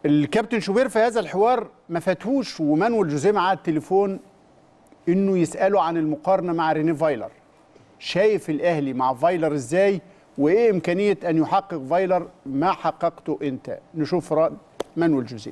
الكابتن شوبير في هذا الحوار ما فاتهوش ومانويل جوزيه معاه التليفون انه يساله عن المقارنه مع ريني فايلر شايف الاهلي مع فايلر ازاي وايه امكانيه ان يحقق فايلر ما حققته انت نشوف رأي مانويل جوزيه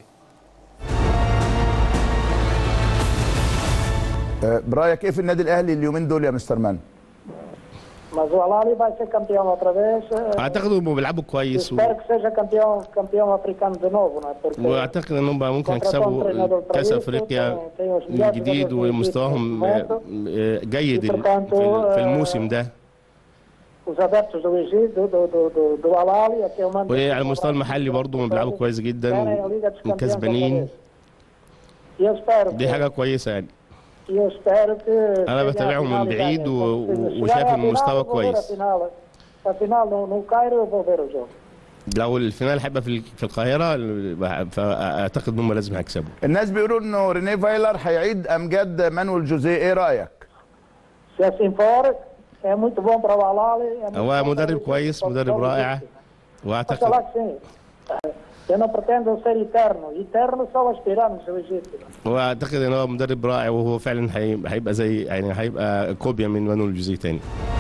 آه، برايك ايه في النادي الاهلي اليومين دول يا مستر مان Mas o Alali vai ser campeão outra vez. eh, اعتقد انهم بيلعبوا كويس و... Espero que seja campeão, campeão africano de novo, não é? Porque واعتقد انهم بقى ممكن contratou um يكسبوا treinador para كاس isso, افريقيا tem- tem os من melhores جديد jogadores ومستواهم neste momento. آه، جيد E, ال- portanto, في في آه، الموسم ده os adeptos do Egito, do, do, do, do Alali, até o mando. وعلى المستوى المحلي برضه هم بيلعبوا كويس جدا Querem a Liga dos Campeões outra وكسبانين vez. E eu espero دي que- حاجه كويسه يعني e eu espero que أنا chegue à بتابعهم من final e بعيد ganhe. و- Se و- chegar وشايف à إن المستوى final, eu vou ver كويس. A final, a final no, no Cairo eu vou ver o jogo. لو الفينال هيبقى في في القاهره فاعتقد ان هم لازم هيكسبوا الناس بيقولوا انه ريني فايلر هيعيد امجاد مانويل جوزيه ايه رايك Se assim for, é muito bom para o Alali. É muito هو bom مدرب para o- كويس para o مدرب Egito. رائع Oxalá واعتقد que sim. Eu não pretendo ser eterno. Eterno só os pirâmides do Egito. واعتقد ان هو مدرب رائع وهو فعلا هي- هيبقى زي يعني هيبقى كوبيا من مانويل جوزيه تاني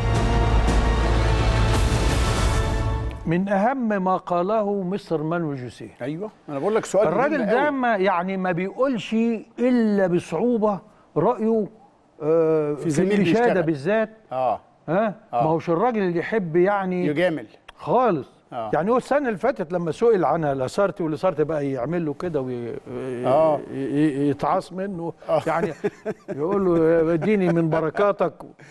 من اهم ما قاله مستر مانويل جوسيه ايوه انا بقول لك سؤال الراجل مهم ده قوي. ما يعني ما بيقولش الا بصعوبه رايه آه، في, زميل الاشاده بيشتغل. بالذات اه ها ما هوش الراجل اللي يحب يعني يجامل خالص آه. يعني هو السنه اللي فاتت لما سئل عنها لاسارتي ولاسارتي بقى يعمل له كده آه. ويتعاص منه يعني يقول له اديني من بركاتك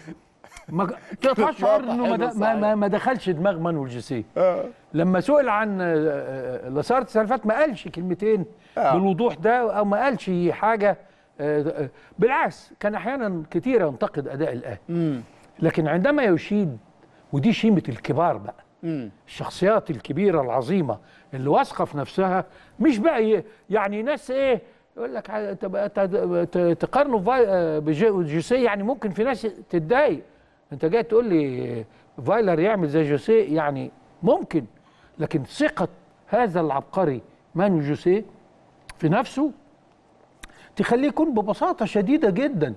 ما تشعر انه ما د- ما- ما- ما دخلش دماغ مانويل جوسيه لما سئل عن آه، آه، لاسارتي السنه اللي فاتت ما قالش كلمتين آه. بالوضوح ده او ما قالش حاجه آه، آه، بالعكس كان احيانا كتير ينتقد اداء الاهلي لكن عندما يشيد ودي شيمه الكبار بقى الشخصيات الكبيره العظيمه اللي واثقه في نفسها مش بقى ي- يعني ناس ايه يقول لك ع- تبقى ت- ت- تقارنوا فاي- آه، بجو- جوسيه يعني ممكن في ناس تتضايق انت جاي تقول لي فايلر يعمل زي جوسيه يعني ممكن لكن ثقه هذا العبقري مانو جوسيه في نفسه تخليه يكون ببساطه شديده جدا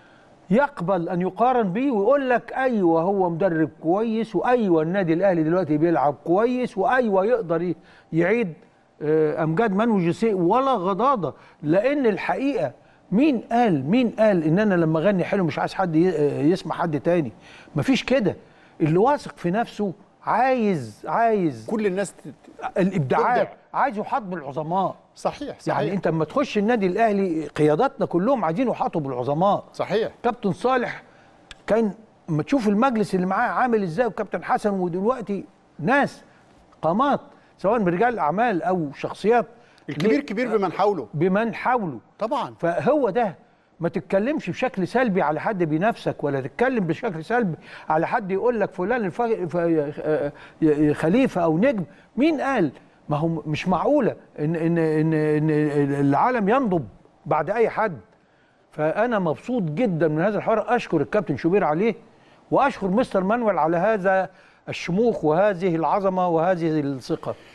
يقبل ان يقارن بيه ويقول لك ايوه هو مدرب كويس وايوه النادي الاهلي دلوقتي بيلعب كويس وايوه يقدر ي- يعيد آه، امجاد مانو جوسيه ولا غضاضه لان الحقيقه مين قال مين قال ان انا لما اغني حلو مش عايز حد ي- آه، يسمع حد تاني مفيش كده اللي واثق في نفسه عايز عايز كل الناس ت- الابداعات تبدع. عايز يحاط بالعظماء صحيح صحيح يعني انت لما تخش النادي الاهلي قياداتنا كلهم عايزين يحاطوا بالعظماء صحيح كابتن صالح كان لما تشوف المجلس اللي معاه عامل ازاي وكابتن حسن ودلوقتي ناس قامات سواء من رجال الاعمال او شخصيات الكبير ليه- كبير بمن حوله بمن حوله طبعا فهو ده ما تتكلمش بشكل سلبي على حد بينافسك ولا تتكلم بشكل سلبي على حد يقول لك فلان الف... ف... آه، خليفه او نجم مين قال ما هو مش معقوله ان ان ان, إن العالم ينضب بعد اي حد فانا مبسوط جدا من هذا الحوار اشكر الكابتن شوبير عليه واشكر مستر مانويل على هذا الشموخ وهذه العظمه وهذه الثقه